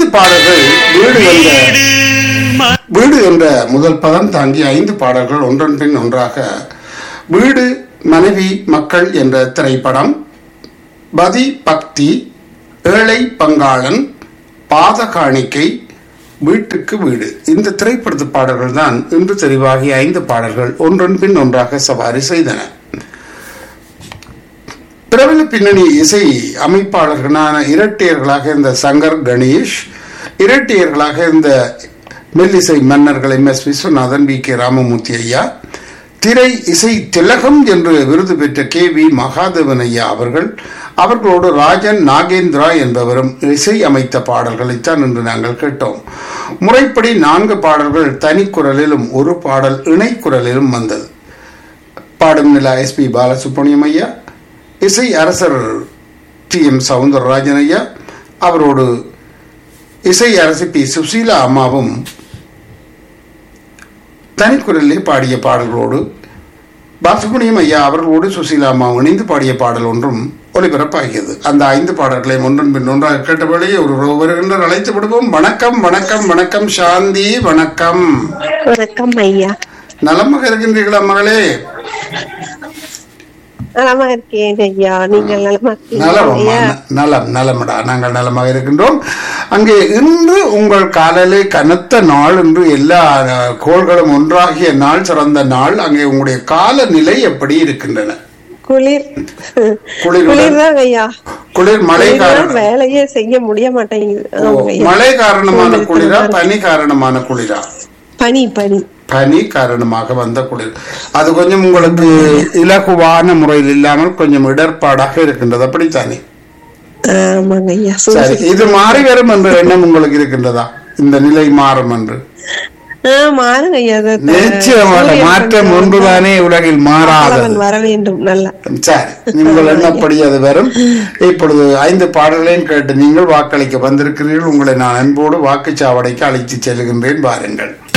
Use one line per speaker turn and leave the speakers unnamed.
பாடல்கள் வீடு என்ற வீடு என்ற முதல் பதம் தாங்கி ஐந்து பாடல்கள் ஒன்றன் பின் ஒன்றாக வீடு மனைவி மக்கள் என்ற திரைப்படம் பதி பக்தி ஏழை பங்காளன் பாத காணிக்கை வீட்டுக்கு வீடு இந்த திரைப்படத்து பாடல்கள் தான் இன்று தெரிவாகிய ஐந்து பாடல்கள் ஒன்றன் பின் ஒன்றாக சவாரி செய்தன பிரபல பின்னணி இசை அமைப்பாளர்களான இரட்டையர்களாக இருந்த சங்கர் கணேஷ் இரட்டையர்களாக இருந்த மெல்லிசை மன்னர்கள் M S Viswanathan V K Ramamoorthy ஐயா திரை இசை திலகம் என்று விருது பெற்ற கே வி மகாதேவன் ஐயா அவர்கள் அவர்களோடு ராஜன் நாகேந்திரா என்பவரும் இசை அமைத்த பாடல்களைத்தான் இன்று நாங்கள் கேட்டோம் முறைப்படி நான்கு பாடல்கள் தனிக்குரலிலும் ஒரு பாடல் இணைக்குரலிலும் வந்தது பாடும் நிலா எஸ் பி பாலசுப்ரமணியம் ஐயா இசை அரசர் டி எம் சவுந்தரராஜன் ஐயா அவரோடு இசை அரசி பி சுசீலா அம்மாவும் தனிக்குரலிலே பாடிய பாடல்களோடு பாலசுப்ரமணியம் ஐயா அவர்களோடு சுசீலா அம்மா இணைந்து பாடிய பாடல் ஒன்றும் ஒலிபரப்பாகியது அந்த ஐந்து பாடல்களையும் ஒன்றன் பின் ஒன்றாக கேட்டபடியே ஒரு உறவு வருகின்ற அழைத்து விடுவோம் வணக்கம் வணக்கம் வணக்கம் சாந்தி வணக்கம்
வணக்கம் ஐயா
நலமாக இருக்கின்றீர்களா மகளே
நலமா இருக்கேன் ஐயா நீங்கள் நலமா இருக்கீங்களா
நலம் அம்மா,
ஐயா
ந- நலம் நலமடா நாங்கள் நலமாக இருக்கின்றோம் அங்கே இன்று உங்கள் காலையிலே கனத்த நாள் என்று எல்லா அஹ், கோள்களும் ஒன்றாகிய நாள் சிறந்த நாள் அங்கே உங்களுடைய காலநிலை எப்படி இருக்கின்றன
குளிர்
குளிருடன்
குளிர் தான் ஐயா
குளிர் மழை
குளிர் தான்
காரணம்
வேலையே செய்ய முடிய மாட்டேங்குது
ஓ,
ஆமாங்க ஐயா.
மழை காரணமான குளிரா பனி காரணமான குளிரா
பனி பனி
பனி காரணமாக வந்த குளிர் அது கொஞ்சம் உங்களுக்கு இலகுவான முறையில் இல்லாமல் கொஞ்சம் இடர்பாடாக இருக்கின்றது அப்படித்தானே
ஆமாங்க ஐயா
சரி
சூழ்ச்சி
இது மாறி வரும் என்ற எண்ணம் உங்களுக்கு இருக்கின்றதா இந்த நிலை மாறும் என்று
ஆ, மாறுங்க ஐயா அது த-
நிச்சயமாக
சூரியன்
மாற்றம்
கொஞ்சம்
ஒன்றுதானே உலகில் மாறாதது
பகலவன் வர வேண்டும் நல்லா
சரி நீங்கள் எண்ணப்படி அது வரும் இப்பொழுது ஐந்து பாடல்களையும் கேட்டு நீங்கள் வாக்களிக்க வந்திருக்கிறீர்கள் உங்களை நான் அன்போடு வாக்குச்சாவடிக்கு அழைத்து செல்கின்றேன் பாருங்கள்